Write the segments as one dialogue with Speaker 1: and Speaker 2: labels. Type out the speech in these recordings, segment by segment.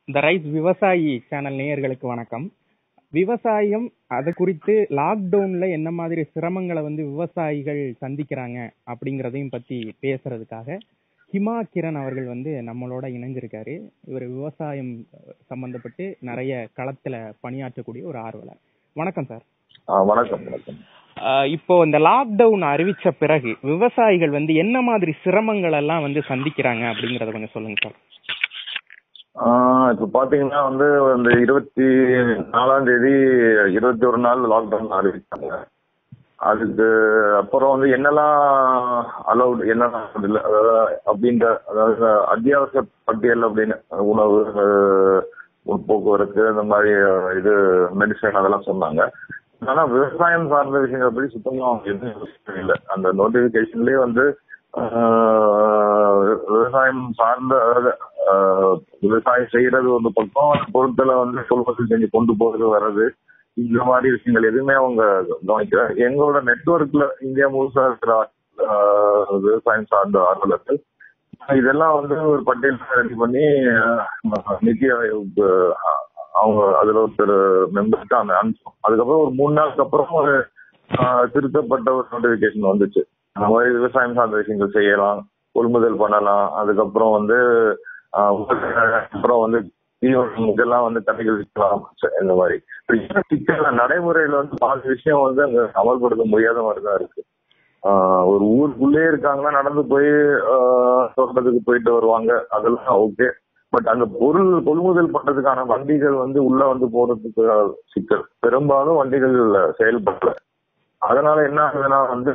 Speaker 1: The rise விவசாயி channel நேயர்களுக்கு வணக்கம் விவசாயம் அது குறித்து லாக்டவுன்ல என்ன மாதிரி சிரமங்களை வந்து விவசாயிகள் சந்திக்கிறாங்க அப்படிங்கறதையும் பத்தி பேசுறதுக்காக ஹிமா கிரண் அவர்கள் வந்து நம்மளோட இணைஞ்சிருக்காரு இவர் விவசாயம் சம்பந்தப்பட்டு நிறைய களத்துல பணியாற்றக்கூடிய ஒரு ஆர்வலர் வணக்கம் சார்
Speaker 2: ஆ, வணக்கம் வணக்கம்
Speaker 1: ஆஹ் இப்போ இந்த லாக்டவுன் அறிவிச்ச பிறகு விவசாயிகள் வந்து என்ன மாதிரி சிரமங்கள் எல்லாம் வந்து சந்திக்கிறாங்க அப்படிங்கறத கொஞ்சம் சொல்லுங்க சார்
Speaker 2: ஆ, இப்ப பாத்தீங்கன்னா வந்து இந்த இருபத்தி நாலாம் தேதி இருபத்தி ஒரு நாள் லாக்டவுன் அறிவிச்சாங்க அதுக்கு அப்புறம் வந்து என்னெல்லாம் அலௌட் என்னெல்லாம் இல்ல அதாவது அப்படின்ற அதாவது அத்தியாவசிய பட்டியல் அப்படின்னு உணவு அஹ், போக்குவரத்து இந்த மாதிரி அஹ், இது மெடிசன் அதெல்லாம் சொன்னாங்க ஆனா விவசாயம் சார்ந்த விஷயங்களை பத்தி சுத்தமா அவங்க எதுவும் இல்லை அந்த நோட்டிபிகேஷன்லயே வந்து ஆஹ், விவசாயம் சார்ந்த அதாவது, ஆஹ், விவசாயம் செய்யறது ஒரு பக்கம் பொருட்களை வந்து கொள்முதல் செஞ்சு கொண்டு போறது வர்றது இந்த மாதிரி விஷயங்கள் எதுவுமே அவங்க கவனிக்கல எங்களோட நெட்வொர்க்ல இந்தியா முழுசா இருக்கிற ஆஹ், விவசாயம் சார்ந்த ஆர்வலர்கள் இதெல்லாம் வந்து ஒரு பட்டியல் ரெடி பண்ணி ஆஹ், நிதி ஆயோக் ஆஹ், அவங்க அதுல ஒருத்தர் மெம்பர்ஸ்க்கு அந்த அனுப்பிச்சோம் அதுக்கப்புறம் ஒரு மூணு நாளுக்கு அப்புறம் ஒரு ஆஹ், திருத்தப்பட்ட ஒரு நோட்டிபிகேஷன் வந்துச்சு அந்த மாதிரி விவசாயம் சார்ந்த விஷயங்கள் செய்யலாம் கொள்முதல் பண்ணலாம் அதுக்கப்புறம் வந்து ஆஹ், அப்புறம் வந்து தீவனம் இதெல்லாம் வந்து தடைகள் விற்கலாம் இந்த மாதிரி இப்ப என்ன சிக்கல் நடைமுறையில வந்து பாதி விஷயம் வந்து அங்க அமல்படுத்த முடியாத மாதிரி தான் இருக்கு ஆஹ் ஒரு ஊருக்குள்ளே இருக்காங்கன்னா நடந்து போய் ஆஹ் தோட்டத்துக்கு போயிட்டு வருவாங்க அதெல்லாம் ஓகே பட் அந்த பொருள் கொள்முதல் பண்றதுக்கான வண்டிகள் வந்து உள்ள வந்து போறதுக்கு சிக்கல் பெரும்பாலும் வண்டிகள் செயல்படல அதனால என்ன ஆகுதுன்னா வந்து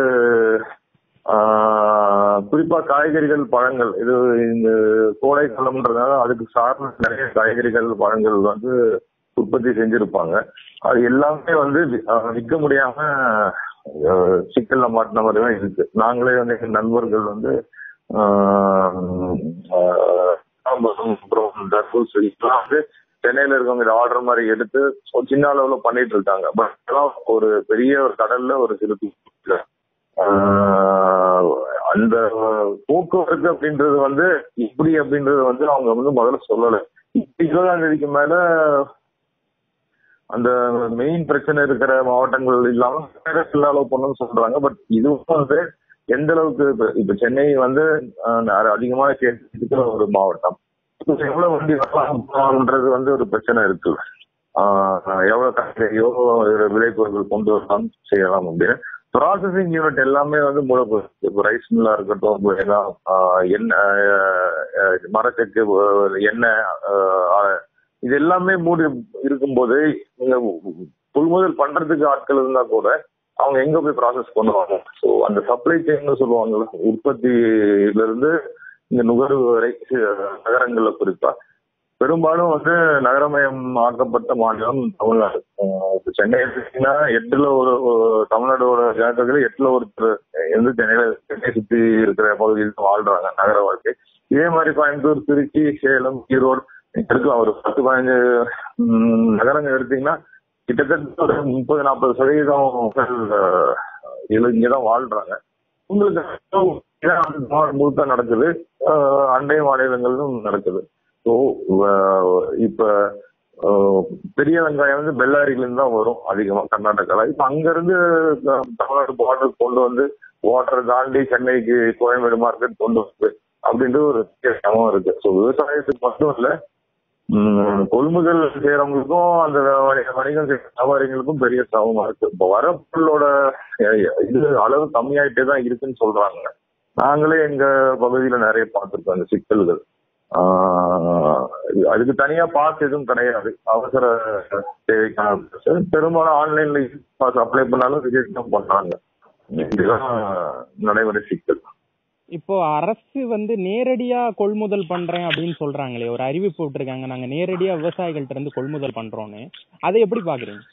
Speaker 2: ஆஹ் குறிப்பா காய்கறிகள் பழங்கள் இது இந்த கோடை காலம்ன்றதுனால அதுக்கு சார்ந்த நிறைய காய்கறிகள் பழங்கள் வந்து உற்பத்தி செஞ்சிருப்பாங்க அது எல்லாமே வந்து வி- ஆஹ் விற்க முடியாம ஆஹ் சிக்கல்ல மாட்டின மாதிரி தான் இருக்கு நாங்களே வந்து எங்க நண்பர்கள் வந்து ஆஹ் ஆஹ் அப்புறம் தர்பூசணி இதெல்லாம் வந்து சென்னையில இருக்கவங்க இதை ஆர்டர் மாதிரி எடுத்து ஒரு சின்ன அளவுல பண்ணிட்டு இருக்காங்க பட் அதெல்லாம் ஒரு பெரிய ஒரு கடல்ல ஒரு சிறு துளி. ஆஹ் அந்த போக்குவரத்து அப்படின்றது வந்து இப்படி அப்படின்றது வந்து அவங்க வந்து முதல்ல சொல்லல இப்ப இருபதாம் தேதிக்கு மேல அந்த மெயின் பிரச்சனை இருக்கிற மாவட்டங்கள் இல்லாம ஃபுல் அலோவ் பண்ணணும்னு சொல்றாங்க பட் இதுவும் வந்து எந்த அளவுக்கு இப்ப- இப்ப சென்னை வந்து ஆஹ், நிறைய அதிகமான கேஸ் இருக்கிற ஒரு மாவட்டம் இப்ப எவ்வளவு வண்டி வரலாம்ன்றது வந்து ஒரு பிரச்சனை இருக்கு ஆஹ், எவ்வளவு காய்கறியோ விளைபொருட்கள் கொண்டு வரலாம் செய்யலாம் அப்படின்னு ப்ராசஸிங் யூனிட் எல்லாமே வந்து மூடப்போகுது இப்போ ரைஸ் மில்லா இருக்கட்டும் இப்போ எல்லாம், ஆஹ், எண்ணெய் ஆஹ், மரச்செக்கு ஆஹ், எண்ணெய் ஆஹ், இது எல்லாமே மூடி இருக்கும்போது நீங்க கொள்முதல் பண்றதுக்கு ஆட்கள் இருந்தா கூட அவங்க எங்க போய் ப்ராசஸ் பண்ணுவாங்க ஸோ அந்த சப்ளை செயின் சொல்லுவாங்கல்ல உற்பத்தியில இருந்து இங்க நுகர்வு வரை அஹ், நகரங்கள்ல குறிப்பா பெரும்பாலும் வந்து நகரமயம் ஆக்கப்பட்ட மாநிலம் தமிழ்நாடு அஹ் இப்ப சென்னை எடுத்தீங்கன்னா எட்டுல ஒரு ஒரு தமிழ்நாடோட ஜனத்தொகையில எட்டுல ஒருத்தர் வந்து சென்னையில சென்னை சுத்தி இருக்கிற பகுதியில் வாழ்றாங்க நகர வாழ்க்கை இதே மாதிரி கோயம்புத்தூர் திருச்சி சேலம் ஈரோடு இருக்கலாம் ஒரு பத்து பதினஞ்சு ம், நகரங்கள் எடுத்தீங்கன்னா கிட்டத்தட்ட ஒரு முப்பது நாற்பது சதவீதம் மக்கள் அஹ், இதுல இங்கதான் வாழ்றாங்க உங்களுக்கு இதான் வந்து நாடு முழுக்க நடக்குது அஹ், அண்டை மாநிலங்களிலும் நடக்குது ஸோ இப்ப அஹ், பெரிய வெங்காயம் வந்து பெல்லாரியில இருந்து தான் வரும் அதிகமா கர்நாடகால இப்ப அங்க இருந்து அஹ், தமிழ்நாடு பார்டர் கொண்டு வந்து வாட்டர் தாண்டி சென்னைக்கு கோயம்பேடு மார்க்கெட் கொண்டு வந்து அப்படின்றது ஒரு பெரிய சிரமம் இருக்கு ஸோ விவசாயத்துக்கு மட்டும் இல்ல ம், கொள்முதல் செய்யறவங்களுக்கும் அந்த வணி- வணிகம் செய்யற வியாபாரிகளுக்கும் பெரிய சிரமமா இருக்கு இப்ப வர பொருளோட அஹ், இது அளவு கம்மியாயிட்டே தான் இருக்குன்னு சொல்றாங்க நாங்களே எங்க பகுதியில நிறைய பார்த்திருக்கோம் அந்த சிக்கல்கள் ஆஹ், அதுக்கு தனியா பாஸ் எதுவும் கிடையாது அவசர தேவைக்கான pass. பெரும்பாலும் ஆன்லைன்ல பாஸ் அப்ளை பண்ணாலும் ரிஜெக்ட் தான் பண்றாங்க இதுதான் நடைமுறை சிக்கல்
Speaker 1: இப்போ அரசு வந்து நேரடியா கொள்முதல் பண்றேன் அப்படின்னு சொல்றாங்களே ஒரு அறிவிப்பு விட்டுருக்காங்க நாங்க நேரடியா விவசாயிகள்ட்ட இருந்து கொள்முதல் பண்றோம்னு அதை எப்படி பாக்குறீங்க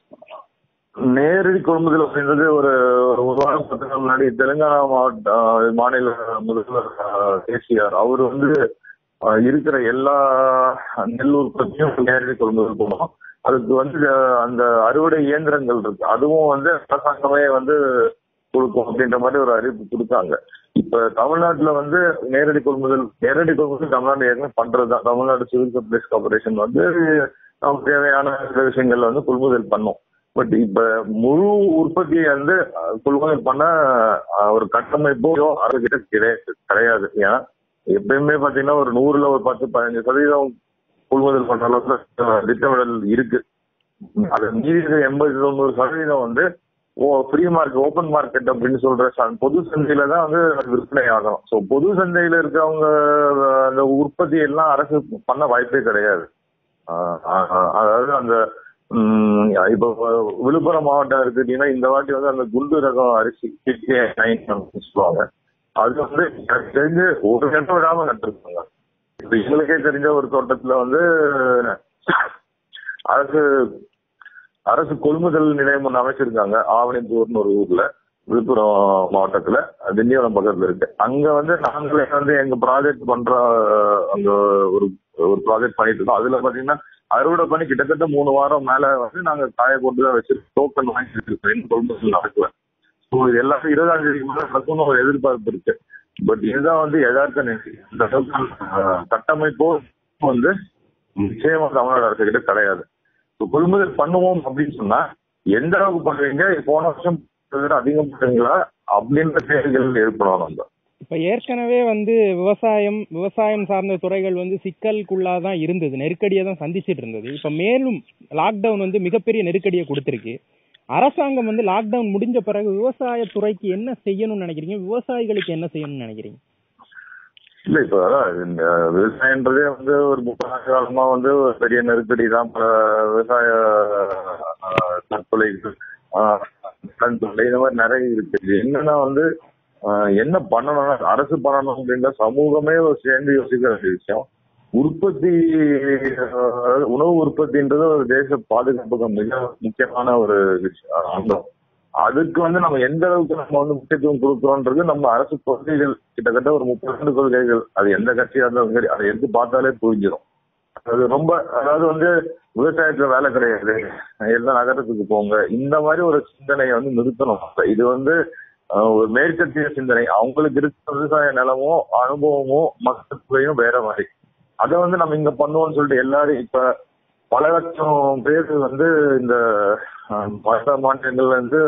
Speaker 2: நேரடி கொள்முதல் அப்படின்றது ஒரு ஒரு ஒரு வாரம் பத்து நாள் முன்னாடி தெலுங்கானா மாவட்ட ஆஹ், மாநில முதல்வர் கேசிஆர் அவர் வந்து ஆஹ், இருக்கிற எல்லா நெல் உற்பத்தியும் நேரடி கொள்முதல் பண்ணுவோம் அதுக்கு வந்து ஆஹ், அந்த அறுவடை இயந்திரங்கள் இருக்கு அதுவும் வந்து அரசாங்கமே வந்து கொடுக்கும் அப்படின்ற மாதிரி ஒரு அறிவிப்பு கொடுத்தாங்க இப்ப தமிழ்நாட்டுல வந்து நேரடி கொள்முதல் நேரடி கொள்முதல் தமிழ்நாடு ஏற்கனவே பண்றதுதான் தமிழ்நாடு சிவில் சப்ளைஸ் கார்பரேஷன் வந்து நமக்கு தேவையான சில விஷயங்கள்ல வந்து கொள்முதல் பண்ணும் பட் இப்ப முழு உற்பத்தியை வந்து அஹ், கொள்முதல் பண்ண அஹ், ஒரு கட்டமைப்போ அதுகிட்ட கிடையாது கிடையாது ஏன்னா எப்பயுமே பாத்தீங்கன்னா ஒரு நூறுல ஒரு பத்து பதினஞ்சு சதவீதம் கொள்முதல் பண்ற அளவுக்கு அஹ், திட்டமிடல் இருக்கு அது மீறி இருக்க எண்பது தொண்ணூறு சதவீதம் வந்து ஓ ஃப்ரீ மார்க்கெட் ஓப்பன் மார்க்கெட் அப்படின்னு சொல்ற ச- பொது சந்தையில தான் வந்து அது விற்பனை ஆகணும் ஸோ பொது சந்தையில இருக்கவங்க அஹ், அந்த உற்பத்தி எல்லாம் அரசு பண்ண வாய்ப்பே கிடையாது ஆஹ் ஆஹ் ஆஹ் அதாவது அந்த உம், இப்போ விழுப்புரம் மாவட்டம் இருக்குட்டீங்கன்னா இந்த வாட்டி வந்து அந்த குண்டு ரகம் அரிசி கிட்கே நைன் சொல்லுவாங்க அது வந்து எனக்கு தெரிஞ்சு ஒரு கட்டம் விடாம நட்டுருக்காங்க இப்ப எங்களுக்கே தெரிஞ்ச ஒரு தோட்டத்துல வந்து அரசு அரசு கொள்முதல் நிலையம் ஒன்று அமைச்சிருக்காங்க ஆவணித்தூர்னு ஒரு ஊர்ல விழுப்புரம் மாவட்டத்துல திண்டிவனம் பக்கத்துல இருக்கு அங்க வந்து நாங்களே வந்து எங்க ப்ராஜெக்ட் பண்ற அஹ், அங்க ஒரு ஒரு ப்ராஜெக்ட் பண்ணிட்டு இருக்கோம் அதுல பாத்தீங்கன்னா அறுவடை பண்ணி கிட்டத்தட்ட மூணு வாரம் மேல வந்து நாங்க காய போட்டு தான் வச்சு டோக்கன் வாங்கி வச்சிருக்கோம் இன்னும் கொள்முதல் நடக்கல ஸோ இது எல்லாமே இருபதாம் தேதி மேல நடக்கும்னு ஒரு எதிர்பார்ப்பு இருக்கு பட் இதுதான் வந்து யதார்த்த நிலை இந்த அளவுக்கு, அஹ், கட்டமைப்போ வந்து நிச்சயமா தமிழ்நாடு அரசு கிட்ட கிடையாது இப்போ கொள்முதல் பண்ணுவோம் அப்படின்னு சொன்னா எந்த அளவுக்கு பண்ணுவீங்க போன வருஷம் பண்ணதை விட அதிகம் பண்ணுவீங்களா அப்படின்ற கேள்விகள் எழுப்பணும் நம்ம
Speaker 1: இப்ப ஏற்கனவே வந்து விவசாயம் விவசாயம் சார்ந்த துறைகள் வந்து சிக்கலுக்குள்ளாதான் இருந்தது நெருக்கடியை தான் சந்திச்சிட்டு இருந்தது இப்ப மேலும் லாக்டவுன் வந்து மிகப்பெரிய நெருக்கடியை கொடுத்திருக்கு அரசாங்கம் வந்து லாக்டவுன் முடிஞ்ச பிறகு விவசாய துறைக்கு என்ன செய்யணும்னு நினைக்கிறீங்க விவசாயிகளுக்கு என்ன செய்யணும்னு நினைக்கிறீங்க
Speaker 2: இல்ல இப்ப அதான் இந்த விவசாயன்றதே வந்து ஒரு முப்பது ஆண்டு காலமா வந்து ஒரு பெரிய நெருக்கடி தான் பல விவசாய ஆஹ், தற்கொலைகள் ஆஹ், கடன் தொல்லை இந்த மாதிரி நிறைய இருக்கு இது என்னன்னா வந்து ஆஹ், என்ன பண்ணணும்னா அரசு பண்ணணும் அப்படின்ற சமூகமே ஒரு சேர்ந்து யோசிக்கிற ஒரு விஷயம் உற்பத்தி ஆஹ், அதாவது உணவு உற்பத்தின்றது ஒரு தேச பாதுகாப்புக்கு மிக முக்கியமான ஒரு விஷயம் அங்கம் அதுக்கு வந்து நம்ம எந்த அளவுக்கு நம்ம வந்து முக்கியத்துவம் கொடுக்குறோன்றது நம்ம அரசு கொள்கைகள் கிட்டத்தட்ட ஒரு முப்பது ரெண்டு கொள்கைகள் அது எந்த கட்சியா இருந்தாலும் சரி அதை எடுத்து பார்த்தாலே புரிஞ்சிடும் அது ரொம்ப அதாவது வந்து விவசாயத்துல வேலை கிடையாது எல்லாம் நகரத்துக்கு போங்க இந்த மாதிரி ஒரு சிந்தனையை வந்து நிறுத்தணும் இது வந்து அஹ், ஒரு மேற்கத்திய சிந்தனை அவங்களுக்கு இருக்க விவசாய நிலமோ அனுபவமோ மக்கள் தொகையும் வேற மாதிரி அதை வந்து நம்ம இங்க பண்ணுவோம்னு சொல்லிட்டு எல்லாரும் இப்ப பல லட்சம் பேர் வந்து இந்த அஹ், மற்ற மாநிலங்கள்ல இருந்து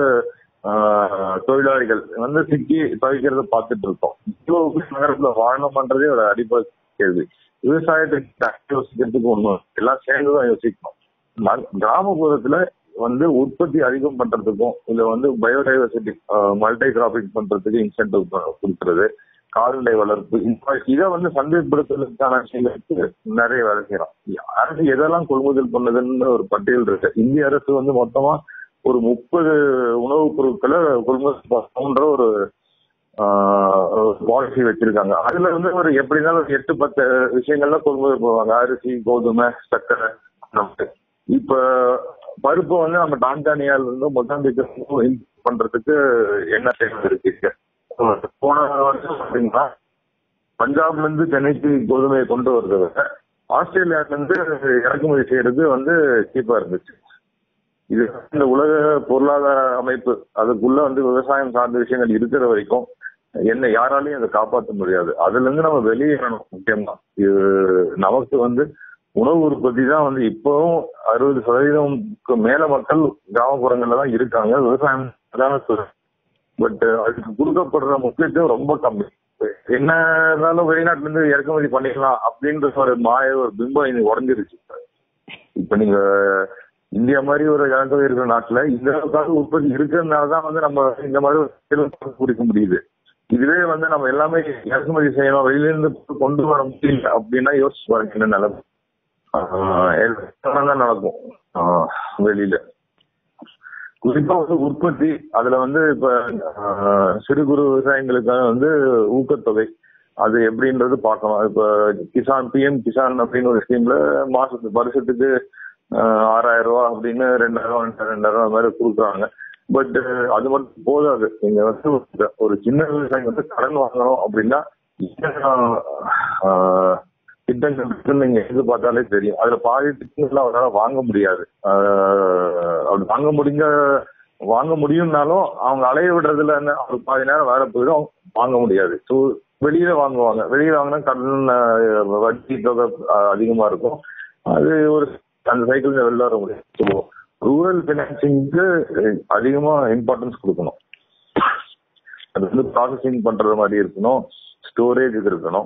Speaker 2: அஹ், தொழிலாளிகள் வந்து சிக்கி தவிக்கிறத பார்த்துட்டு இருக்கோம் இவ்வளவு பேர் நகரத்துல வாழணும்ன்றதே ஒரு அடிப்படை கேள்வி விவசாயத்துக்கு யோசிக்கிறதுக்கு ஒண்ணும் எல்லாம் சேர்ந்துதான் யோசிக்கணும் ந- கிராமப்புறத்துல வந்து உற்பத்தி அதிகம் பண்றதுக்கும் இல்ல வந்து பயோடைவர்சிட்டி மல்டி கிராப்பிங் பண்றதுக்கு இன்சென்டிவ் கொடுக்கறது கால்நடை வளர்ப்பு இந்த இதை வந்து சந்தைப்படுத்துவதற்கான விஷயங்களுக்கு நிறைய வேலை செய்யறோம் அரசு எதெல்லாம் கொள்முதல் பண்ணுதுன்னு ஒரு பட்டியல் இருக்கு இந்திய அரசு வந்து மொத்தமா ஒரு முப்பது உணவுப் பொருட்களை கொள்முதல் பண்ணணுன்ற ஒரு பாலிசி வச்சிருக்காங்க அதுல வந்து ஒரு எப்படி இருந்தாலும் ஒரு எட்டு பத்து விஷயங்கள்ல கொள்முதல் பண்ணுவாங்க அரிசி கோதுமை சர்க்கரை அந்த மாதிரி. இப்ப பருப்பு வந்து நம்ம டான்சானியால இருந்து மொசாம்பிக் பண்றதுக்கு என்ன தேவை இருக்கு போன வருஷம் பாத்தீங்கன்னா பஞ்சாப்ல இருந்து சென்னைக்கு கோதுமையை கொண்டு வரதை விட ஆஸ்திரேலியால இருந்து இறக்குமதி செய்யறது வந்து சீப்பா இருந்துச்சு இது இந்த உலக பொருளாதார அமைப்பு அதுக்குள்ள வந்து விவசாயம் சார்ந்த விஷயங்கள் இருக்கிற வரைக்கும் என்ன யாராலையும் அதை காப்பாற்ற முடியாது அதுல இருந்து நம்ம வெளியேறணும் முக்கியமா இது நமக்கு வந்து உணவு உற்பத்தி தான் வந்து இப்பவும் அறுபது சதவீதம்க்கு மேல மக்கள் கிராமப்புறங்கள்ல தான் இருக்காங்க விவசாயம் பிரதான தொழில் பட் அதுக்கு கொடுக்கப்படுற முக்கியத்துவம் ரொம்ப கம்மி என்ன இருந்தாலும் வெளிநாட்டுல இருந்து இறக்குமதி பண்ணிக்கலாம் அப்படின்ற ஒரு மாய ஒரு பிம்பம் இன்னைக்கு உடஞ்சிருச்சு இப்ப நீங்க இந்தியா மாதிரி ஒரு ஜனத்தொகை இருக்கிற நாட்டுல இந்த அளவுக்காக உற்பத்தி இருக்கிறதுனால தான் வந்து நம்ம இந்த மாதிரி ஒரு செயல்பாடு குடிக்க முடியுது இதுவே வந்து நம்ம எல்லாமே இறக்குமதி செய்யணும் வெளியில இருந்து கொண்டு வர முடியல அப்படின்னா யோசிச்சு பாருங்க என்ன நிலைமை ஆஹ் எல்லாம் தான் நடக்கும் ஆஹ் வெளியில குறிப்பா வந்து உற்பத்தி அதுல வந்து இப்ப ஆஹ், சிறு குறு விவசாயிகளுக்கான வந்து ஊக்கத்தொகை அது எப்படின்றது பார்க்கணும் இப்ப கிசான் பிஎம் கிசான் அப்படின்னு ஒரு ஸ்கீம்ல மாசத்துக்கு வருஷத்துக்கு ஆஹ், ஆறாயிரம் ரூபாய் அப்படின்னு ரெண்டாயிரம் ரெண்டாயிரம் அந்த மாதிரி கொடுக்குறாங்க பட் அது மட்டும் போதாது நீங்க வந்து ஒரு- ஒரு சின்ன விவசாயி வந்து கடன் வாங்கணும் அப்படின்னா ஆஹ், திட்டங்கள் இருக்குன்னு நீங்க எது பார்த்தாலே தெரியும் அதுல பாதி திட்டங்கள் அவரால் வாங்க முடியாது ஆஹ் அப்படி வாங்க முடிஞ்ச வாங்க முடியும்னாலும் அவங்க அலைய விடுறதுல என்ன ஒரு பாதி நேரம் வேலை போயிடும் வாங்க முடியாது ஸோ வெளியில வாங்குவாங்க வெளியில வாங்கினா கடன் அஹ், வட்டி தொகை அஹ், அதிகமா இருக்கும் அது ஒரு அந்த சைக்கிள் வெளில வர முடியாது ஸோ ரூரல் பினான்சிங்க்கு அதிகமா இம்பார்ட்டன்ஸ் கொடுக்கணும் அது வந்து ப்ராசஸிங் பண்றது மாதிரி இருக்கணும் ஸ்டோரேஜுக்கு இருக்கணும்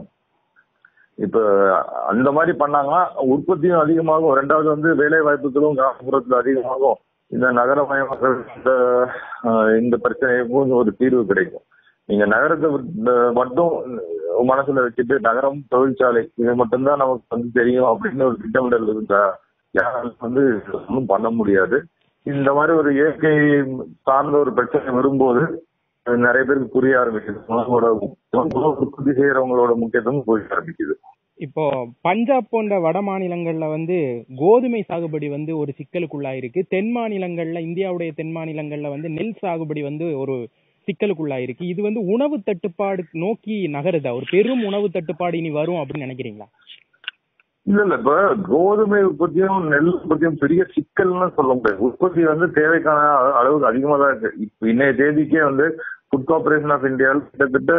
Speaker 2: இப்ப அந்த மாதிரி பண்ணாங்கன்னா உற்பத்தியும் அதிகமாகும் ரெண்டாவது வந்து வேலை வாய்ப்புகளும் கிராமப்புறத்துல அதிகமாகும் இந்த நகரமயமாக்கல் இந்த ஆஹ், இந்த பிரச்சனைக்கும் ஒரு தீர்வு கிடைக்கும் நீங்க நகரத்தை விட்டு- மட்டும் மனசுல வச்சுட்டு நகரம் தொழிற்சாலை இது மட்டும்தான் நமக்கு வந்து தெரியும் அப்படின்னு ஒரு திட்டமிடல் இருந்தா யாராலும் வந்து ஒன்றும் பண்ண முடியாது இந்த மாதிரி ஒரு இயற்கை சார்ந்த ஒரு பிரச்சனை வரும்போது அது நிறைய பேருக்கு புரிய ஆரம்பிக்குது உணவோட உணவு உற்பத்தி செய்யறவங்களோட முக்கியத்துவம் புரிய ஆரம்பிக்குது
Speaker 1: இப்போ பஞ்சாப் போன்ற வட மாநிலங்கள்ல வந்து கோதுமை சாகுபடி வந்து ஒரு சிக்கலுக்குள்ளாயிருக்கு தென் மாநிலங்கள்ல இந்தியாவுடைய தென் மாநிலங்கள்ல வந்து நெல் சாகுபடி வந்து ஒரு சிக்கலுக்குள்ளாயிருக்கு இது வந்து உணவு தட்டுப்பாடு நோக்கி நகருதா ஒரு பெரும் உணவு தட்டுப்பாடு இனி வரும் அப்படின்னு நினைக்கிறீங்களா
Speaker 2: இல்ல இல்ல இப்ப கோதுமை உற்பத்தியும் நெல் உற்பத்தியும் பெரிய சிக்கல்னு சொல்ல முடியாது உற்பத்தி வந்து தேவைக்கான அள- அளவுக்கு அதிகமா தான் இருக்கு இப்ப இன்னைய தேதிக்கே வந்து ஃபுட் கார்பரேஷன் ஆஃப் இந்தியா கிட்டத்தட்ட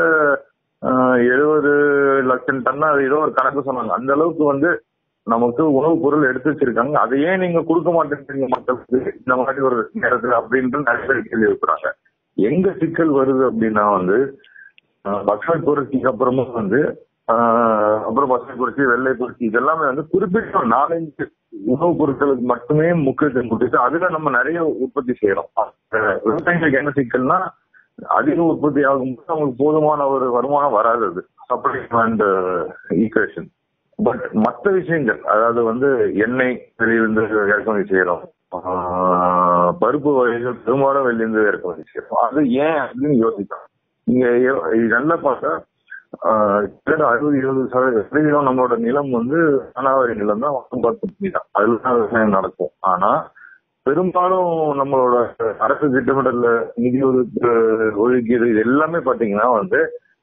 Speaker 2: எழுபது லட்சம் டன்னா அது ஏதோ ஒரு கணக்கு சொன்னாங்க அந்த அளவுக்கு வந்து நமக்கு உணவுப் பொருள் எடுத்து வச்சிருக்காங்க அதை ஏன் நீங்க கொடுக்க மாட்டேங்கிறீங்க மக்களுக்கு இந்த மாதிரி ஒரு நேரத்துல அப்படின்ட்டு நிறைய பேர் கேள்வி வைக்கிறாங்க எங்க சிக்கல் வருது அப்படின்னா வந்து ஆஹ் பசுமை புரட்சிக்கு அப்புறமும் வந்து ஆஹ் அப்புறம் பசுமை புரட்சி வெள்ளை புரட்சி இதெல்லாமே வந்து குறிப்பிட்ட ஒரு நாலஞ்சு உணவுப் பொருட்களுக்கு மட்டுமே முக்கியத்துவம் கொடுத்துட்டு அதுல நம்ம நிறைய உற்பத்தி செய்யறோம் ஆஹ் விவசாயிகளுக்கு என்ன சிக்கல்னா அதிக உற்பத்தி ஆகும்போது அவங்களுக்கு போதுமான ஒரு வருமானம் வராது அது சப்ளை அண்ட் ஈக்குவேஷன் பட் மற்ற விஷயங்கள் அதாவது வந்து எண்ணெய் வெளியிலிருந்து இறக்குமதி செய்யறோம் ஆஹ் பருப்பு வகைகள் பெரும்பாலும் வெளியிருந்து இறக்குமதி செய்யறோம் அது ஏன் அப்படின்னு யோசிக்கலாம் நீங்க எ- இது நல்லா பார்த்தா ஆஹ் கிட்டத்தட்ட அறுபது இருபது சதவீதம் நம்மளோட நிலம் வந்து அனாவரி நிலம் தான் பத்து தான் அதுல தான் விவசாயம் நடக்கும் ஆனா பெரும்பாலும் நம்மளோட அரசு திட்டமிடல்ல நிதி ஒதுக்கு ஒதுக்கீடு இது எல்லாமே பாத்தீங்கன்னா வந்து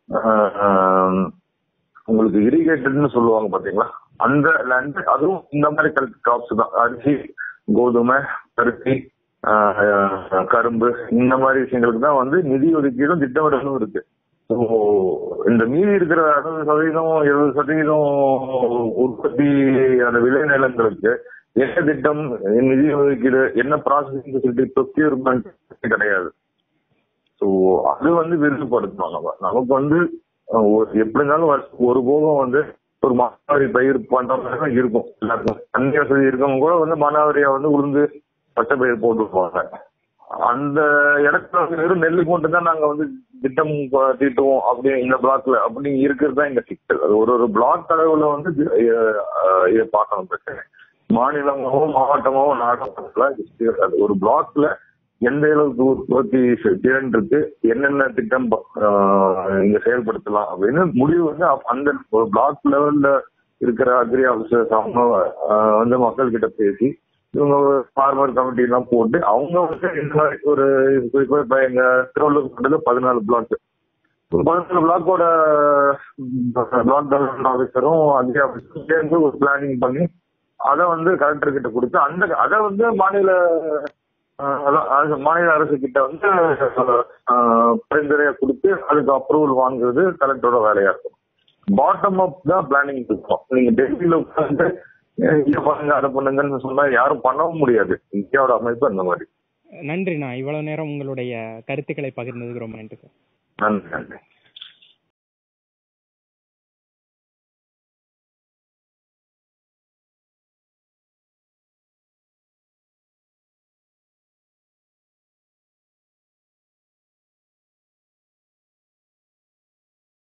Speaker 2: ஆஹ், உங்களுக்கு இரிகேட்டட்னு சொல்லுவாங்க பாத்தீங்களா அந்த லேண்ட் அதுவும் இந்த மாதிரி கிராப்ஸ் தான் அரிசி கோதுமை பருத்தி ஆஹ், கரும்பு இந்த மாதிரி விஷயங்களுக்கு தான் வந்து நிதி ஒதுக்கீடும் திட்டமிடலும் இருக்கு ஸோ இந்த மீதி இருக்கிற அறுபது சதவீதம் எழுபது சதவீதம் உற்பத்தி அந்த விளைநிலங்களுக்கு என்ன திட்டம் நிதி ஒதுக்கீடு என்ன ப்ராசஸிங் ஃபெசிலிட்டி ப்ரொக்யூர்மெண்ட் கிடையாது ஸோ அது வந்து விருதுபடுத்தணும் நம்ம நமக்கு வந்து அஹ், ஒரு- எப்படி இருந்தாலும் வருஷத்துக்கு ஒரு போகம் வந்து ஒரு மானாவாரி பயிர் பண்ற மாதிரி தான் இருக்கும் எல்லாருக்கும் தண்ணி வசதி இருக்கவங்க கூட வந்து மானாவாரியா வந்து உளுந்து பச்சை பயிர் போட்டுருப்பாங்க அந்த இடத்துல வந்து வெறும் நெல்லுக்கு மட்டும் தான் நாங்க வந்து திட்டம் ப- தீட்டுவோம் அப்படி இந்த பிளாக்ல அப்படி இருக்கிறது தான் எங்க சிக்கல் அது ஒரு ஒரு பிளாக் அளவுல வந்து இது, அஹ், இதை பார்க்கணும் பிரச்சனை மாநிலமோ மாவட்டமோ நாடகத்துல அது ஒரு பிளாக்ல எந்த அளவுக்கு உற்பத்தி திறன் இருக்கு என்னென்ன திட்டம் ஆஹ், இங்க செயல்படுத்தலாம் அப்படின்னு முடிவு வந்து அப்- அந்த ஒரு பிளாக் லெவல்ல இருக்கிற அக்ரி ஆஃபீஸர்ஸ் அவங்க ஆஹ், வந்து மக்கள் கிட்ட பேசி இவங்க ஃபார்மர் கமிட்டி எல்லாம் போட்டு அவங்க வந்து இந்த மாதிரி ஒரு குறிப்பா இப்ப எங்க திருவள்ளூர் மாவட்டத்துல பதினாலு பிளாக் பதினாலு பிளாக்கோட பிளாக் டெவலப்மெண்ட் ஆஃபீஸரும் அக்ரி ஆஃபீஸரும் சேர்ந்து ஒரு பிளானிங் பண்ணி அதை வந்து கலெக்டர் கிட்ட கொடுத்து அந்த அதை வந்து மாநில ஆஹ், அதான், அது மாநில அரசு கிட்ட வந்து ஆஹ், பரிந்துரையை கொடுத்து அதுக்கு அப்ரூவல் வாங்குறது கலெக்டரோட வேலையா இருக்கும் பாட்டம் அப் தான் பிளானிங் இருக்கும் நீங்க டெல்லியில உட்காந்து இதை பண்ணுங்க அதை பண்ணுங்கன்னு சொன்னா யாரும் பண்ணவும் முடியாது இந்தியாவோட அமைப்பு அந்த மாதிரி
Speaker 1: நன்றிண்ணா இவ்வளவு நேரம் உங்களுடைய கருத்துக்களை பகிர்ந்ததுக்கு ரொம்ப நன்றி சார்
Speaker 2: நன்றி நன்றி